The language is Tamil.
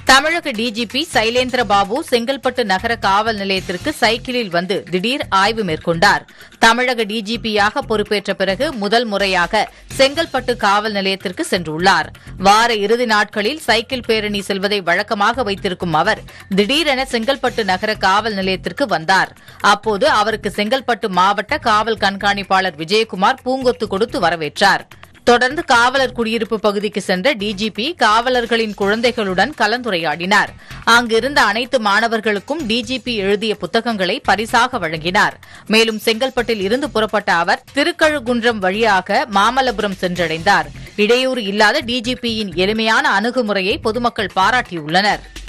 தமிழக டிஜிபி சைலேந்திர பாபு செங்கல்பட்டு நகர காவல் நிலையத்திற்கு சைக்கிளில் வந்து திடீர் ஆய்வு மேற்கொண்டார் தமிழக டிஜிபியாக பொறுப்பேற்ற பிறகு முதல் முறையாக செங்கல்பட்டு காவல் நிலையத்திற்கு சென்றுள்ளார் வார இறுதி நாட்களில் சைக்கிள் பேரணி செல்வதை வழக்கமாக வைத்திருக்கும் அவர் திடீரென செங்கல்பட்டு நகர காவல் நிலையத்திற்கு வந்தார் அப்போது அவருக்கு செங்கல்பட்டு மாவட்ட காவல் கண்காணிப்பாளர் விஜயகுமார் பூங்கொத்து கொடுத்து வரவேற்றார் தொடர்ந்து காவலர் குடியிருப்பு பகுதிக்கு சென்ற டிஜிபி காவலர்களின் குழந்தைகளுடன் கலந்துரையாடினார் அங்கிருந்த அனைத்து மாணவர்களுக்கும் டிஜிபி எழுதிய புத்தகங்களை பரிசாக வழங்கினார் மேலும் செங்கல்பட்டில் இருந்து புறப்பட்ட அவர் திருக்கழுகுன்றம் வழியாக மாமல்லபுரம் சென்றடைந்தார் இடையூறு இல்லாத டிஜிபியின் எளிமையான அணுகுமுறையை பொதுமக்கள் பாராட்டியுள்ளனர்